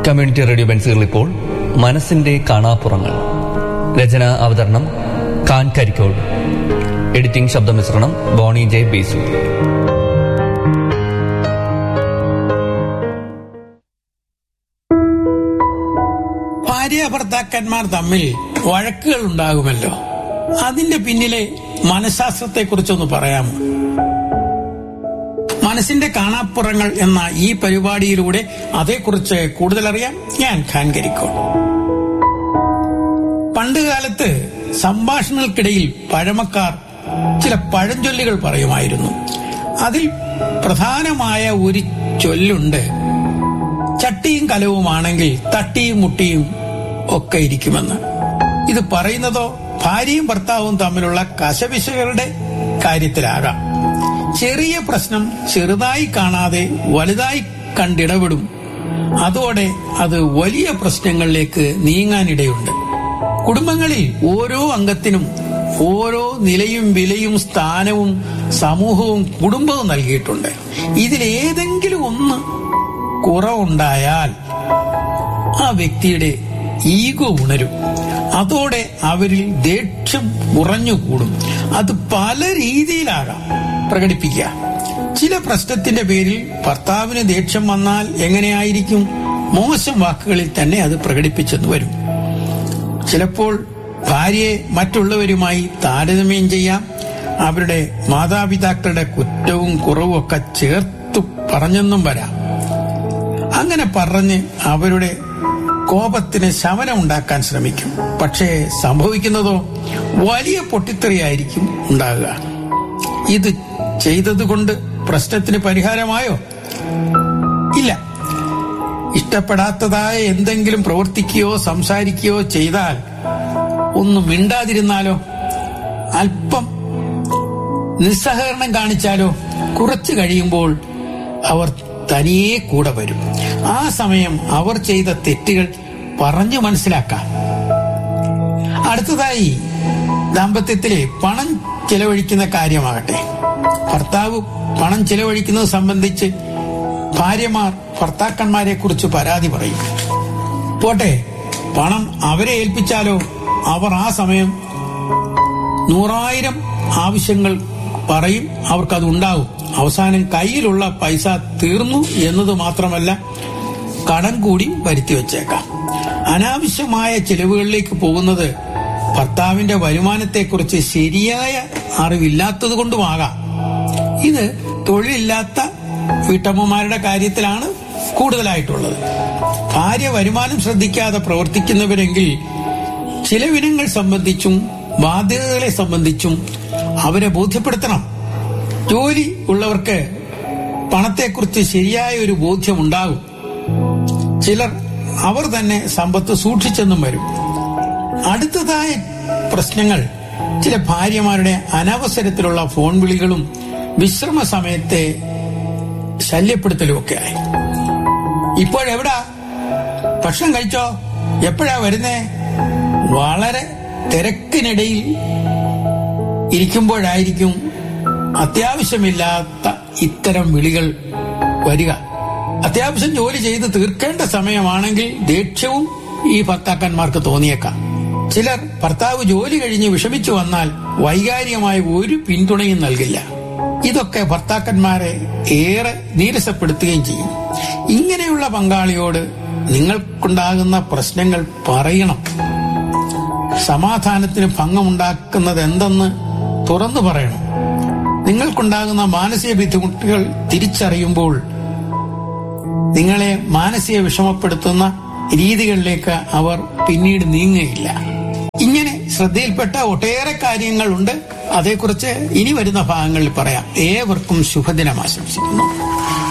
community radio ബെൻസുകൾ ഇപ്പോൾ മനസ്സിന്റെ കാണാപ്പുറങ്ങൾ രചന അവതരണം ഖാൻ കരിക്കോട് എഡിറ്റിംഗ് ശബ്ദമിശ്രണം ബോണി ജെ ബേസു ഭാര്യ ഭർത്താക്കന്മാർ തമ്മിൽ വഴക്കുകൾ ഉണ്ടാകുമല്ലോ അതിന്റെ പിന്നിലെ മനഃശാസ്ത്രത്തെക്കുറിച്ചൊന്ന് പറയാമോ മനസ്സിന്റെ കാണാപ്പുറങ്ങൾ എന്ന ഈ പരിപാടിയിലൂടെ അതേക്കുറിച്ച് കൂടുതൽ അറിയാം ഞാൻ ഖാൻ കരിക്കോൾ പണ്ടുകാലത്ത് സംഭാഷണങ്ങൾക്കിടയിൽ പഴമക്കാർ ചില പഴഞ്ചൊല്ലുകൾ പറയുമായിരുന്നു അതിൽ പ്രധാനമായ ഒരു ചൊല്ലുണ്ട് ചട്ടിയും കലവുമാണെങ്കിൽ തട്ടിയും മുട്ടിയും ഒക്കെ ഇരിക്കുമെന്ന് ഇത് പറയുന്നതോ ഭാര്യയും ഭർത്താവും തമ്മിലുള്ള കശപിശകളുടെ കാര്യത്തിലാകാം ചെറിയ പ്രശ്നം ചെറുതായി കാണാതെ വലുതായി കണ്ടിടപെടും അതോടെ അത് വലിയ പ്രശ്നങ്ങളിലേക്ക് നീങ്ങാനിടയുണ്ട് കുടുംബങ്ങളിൽ ഓരോ അംഗത്തിനും ഓരോ നിലയും വിലയും സ്ഥാനവും സമൂഹവും കുടുംബവും നൽകിയിട്ടുണ്ട് ഇതിലേതെങ്കിലും ഒന്ന് കുറവുണ്ടായാൽ ആ വ്യക്തിയുടെ ഈഗോ ഉണരും അതോടെ അവരിൽ ദേഷ്യം കുറഞ്ഞുകൂടും അത് പല രീതിയിലാകാം പ്രകടിപ്പിക്കുക ചില പ്രശ്നത്തിന്റെ പേരിൽ ഭർത്താവിന് ദേഷ്യം വന്നാൽ എങ്ങനെയായിരിക്കും മോശം വാക്കുകളിൽ തന്നെ അത് പ്രകടിപ്പിച്ചെന്ന് വരും ചിലപ്പോൾ ഭാര്യയെ മറ്റുള്ളവരുമായി താരതമ്യം ചെയ്യാം അവരുടെ മാതാപിതാക്കളുടെ കുറ്റവും കുറവും ഒക്കെ ചേർത്തു പറഞ്ഞെന്നും വരാം അങ്ങനെ പറഞ്ഞ് അവരുടെ കോപത്തിന് ശമനം ഉണ്ടാക്കാൻ ശ്രമിക്കും പക്ഷേ സംഭവിക്കുന്നതോ വലിയ പൊട്ടിത്തെറിയായിരിക്കും ഉണ്ടാകുക ഇത് ചെയ്തതുകൊണ്ട് പ്രശ്നത്തിന് പരിഹാരമായോ ഇല്ല ഇഷ്ടപ്പെടാത്തതായ എന്തെങ്കിലും പ്രവർത്തിക്കുകയോ സംസാരിക്കുകയോ ചെയ്താൽ ഒന്ന് മിണ്ടാതിരുന്നാലോ അല്പം നിസ്സഹകരണം കാണിച്ചാലോ കുറച്ചു കഴിയുമ്പോൾ അവർ തനിയെ കൂടെ വരും ആ സമയം അവർ ചെയ്ത തെറ്റുകൾ പറഞ്ഞു മനസ്സിലാക്കാം അടുത്തതായി ദാമ്പത്യത്തിലെ പണം ചെലവഴിക്കുന്ന കാര്യമാകട്ടെ ഭർത്താവ് പണം ചെലവഴിക്കുന്നത് സംബന്ധിച്ച് ഭാര്യമാർ ഭർത്താക്കന്മാരെ കുറിച്ച് പരാതി പറയും പോട്ടെ പണം അവരെ ഏൽപ്പിച്ചാലോ അവർ ആ സമയം നൂറായിരം ആവശ്യങ്ങൾ പറയും അവർക്കത് ഉണ്ടാവും അവസാനം കയ്യിലുള്ള പൈസ തീർന്നു എന്നത് മാത്രമല്ല കടം കൂടി വരുത്തി വച്ചേക്കാം അനാവശ്യമായ ചിലവുകളിലേക്ക് പോകുന്നത് ഭർത്താവിന്റെ വരുമാനത്തെക്കുറിച്ച് ശരിയായ അറിവില്ലാത്തത് കൊണ്ടുമാകാം ഇത് തൊഴിലില്ലാത്ത വീട്ടമ്മമാരുടെ കാര്യത്തിലാണ് കൂടുതലായിട്ടുള്ളത് ഭാര്യ വരുമാനം ശ്രദ്ധിക്കാതെ പ്രവർത്തിക്കുന്നവരെങ്കിൽ ചിലവിനങ്ങൾ സംബന്ധിച്ചും ബാധ്യതകളെ സംബന്ധിച്ചും അവരെ ബോധ്യപ്പെടുത്തണം ജോലി ഉള്ളവർക്ക് പണത്തെക്കുറിച്ച് ശരിയായ ഒരു ബോധ്യമുണ്ടാകും ചിലർ അവർ തന്നെ സമ്പത്ത് സൂക്ഷിച്ചെന്നും വരും അടുത്തതായ പ്രശ്നങ്ങൾ ചില ഭാര്യമാരുടെ അനവസരത്തിലുള്ള ഫോൺ വിളികളും വിശ്രമ സമയത്തെ ശല്യപ്പെടുത്തലും ഒക്കെ ആയി ഇപ്പോഴെവിടാ ഭക്ഷണം കഴിച്ചോ എപ്പോഴാ വരുന്നേ വളരെ തിരക്കിനിടയിൽ ഇരിക്കുമ്പോഴായിരിക്കും അത്യാവശ്യമില്ലാത്ത ഇത്തരം വിളികൾ വരിക അത്യാവശ്യം ജോലി ചെയ്ത് തീർക്കേണ്ട സമയമാണെങ്കിൽ ദേഷ്യവും ഈ ഭർത്താക്കന്മാർക്ക് തോന്നിയേക്കാം ചിലർ ഭർത്താവ് ജോലി കഴിഞ്ഞ് വിഷമിച്ചു വന്നാൽ വൈകാരികമായ ഒരു പിന്തുണയും നൽകില്ല ഇതൊക്കെ ഭർത്താക്കന്മാരെ ഏറെ നീരസപ്പെടുത്തുകയും ചെയ്യും ഇങ്ങനെയുള്ള പങ്കാളിയോട് നിങ്ങൾക്കുണ്ടാകുന്ന പ്രശ്നങ്ങൾ പറയണം സമാധാനത്തിന് ഭംഗമുണ്ടാക്കുന്നത് എന്തെന്ന് തുറന്നു പറയണം നിങ്ങൾക്കുണ്ടാകുന്ന മാനസിക ബുദ്ധിമുട്ടുകൾ തിരിച്ചറിയുമ്പോൾ നിങ്ങളെ മാനസിക വിഷമപ്പെടുത്തുന്ന രീതികളിലേക്ക് അവർ പിന്നീട് നീങ്ങുകയില്ല ഇങ്ങനെ ശ്രദ്ധയിൽപ്പെട്ട ഒട്ടേറെ കാര്യങ്ങളുണ്ട് അതേക്കുറിച്ച് ഇനി വരുന്ന ഭാഗങ്ങളിൽ പറയാം ഏവർക്കും ശുഭദിനം ആശംസിക്കുന്നു